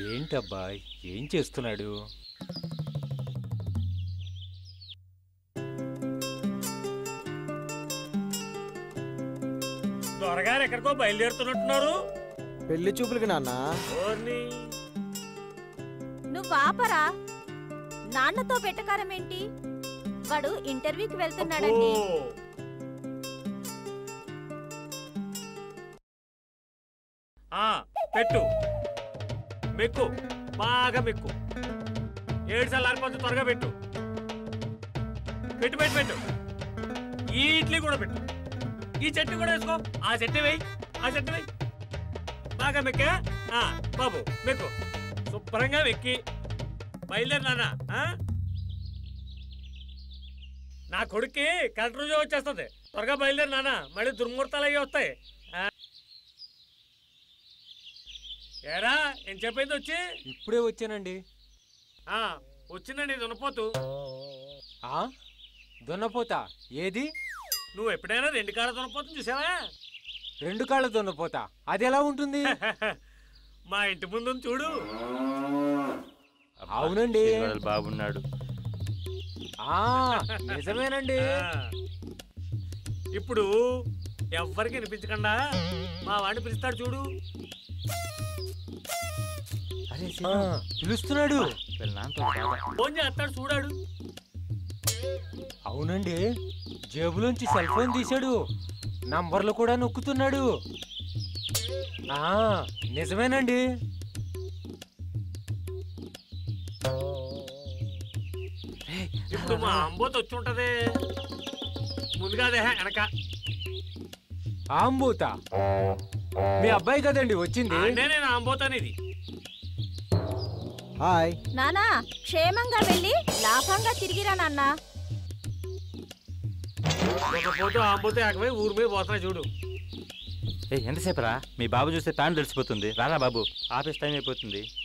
ఏంటబ్బా ఏం చేస్తున్నాడు త్వరగా ఎక్కడికో బయలుదేరుతున్నట్టున్నారు పెళ్లి చూపులకి నాన్న ఓర్ని నువ్వు ఆపరా నాన్నతో వెటకారం ఏంటి వాడు ఇంటర్వ్యూకి వెళ్తున్నాడండి అబ్బో. ఆ పెట్టు మెక్కు బాగా మెక్కు ఏడు సార్లు ఆరిపోతే త్వరగా పెట్టు పెట్టు పెట్టు పెట్టు ఈ ఇడ్లీ కూడా పెట్టు ఈ చట్నీ కూడా వేసుకో ఆ చట్నీ వేయి ఆ చట్నీ వేయి బాగా మెక్కా ఆ, బాబు మెక్కు శుభ్రంగా మెక్కి బయలుదేరి నాన్న ఆ? నా కొడుక్కి కరెంట్ రోజు వచ్చేస్తుంది త్వరగా బయలుదేరి నాన్న మళ్ళీ దుర్ముహూర్తాలు అయ్యి వస్తాయి ఆ? ఏరా ఏం చెప్పింది వచ్చి ఇప్పుడే వచ్చానండి ఆ, వచ్చిందండి దున్నపోతు ఆ దున్నపోతా ఏది నువ్వు ఎప్పుడైనా రెండు కాళ్ళ దున్నపోతుని చూసావా రెండు కాళ్ళ దున్నపోతా అది ఎలా ఉంటుంది మా ఇంటి ముందు ఉంది చూడు అవునండి శ్రీనివాస్ బాగున్నాడు ఆ నిజమేనండి ఆ. ఇప్పుడు ఎవ్వరికి వినిపించకుండా మా వాడిని పిలుస్తాడు చూడు అరే ఆ, పిలుస్తున్నాడు వీళ్ళ నాన్నతో బాగా ఫోన్ చేస్తాడు చూడాడు అవునండి జేబులోంచి సెల్ ఫోన్ తీశాడు నంబర్లు కూడా నొక్కుతున్నాడు ఆ నిజమేనండి ఇప్పుడు మా అంబోత్ వచ్చి ఉంటది ముందుగా అదే వెనక ఆంబూత మీ అబ్బాయి కదండి వచ్చింది అంటే నేను అంబోతాను ఇది హాయ్ నానా క్షేమంగా వెళ్ళి లాభంగా తిరిగిరా నాన్న ఒక పోతూ ఆంబోతే ఏకమై ఊరి మీద పోతున్నా చూడు ఏ ఎంతసేపు రా మీ బాబు చూస్తే ప్యాంట్ తెలిసిపోతుంది రారా బాబు ఆఫీస్ టైం అయిపోతుంది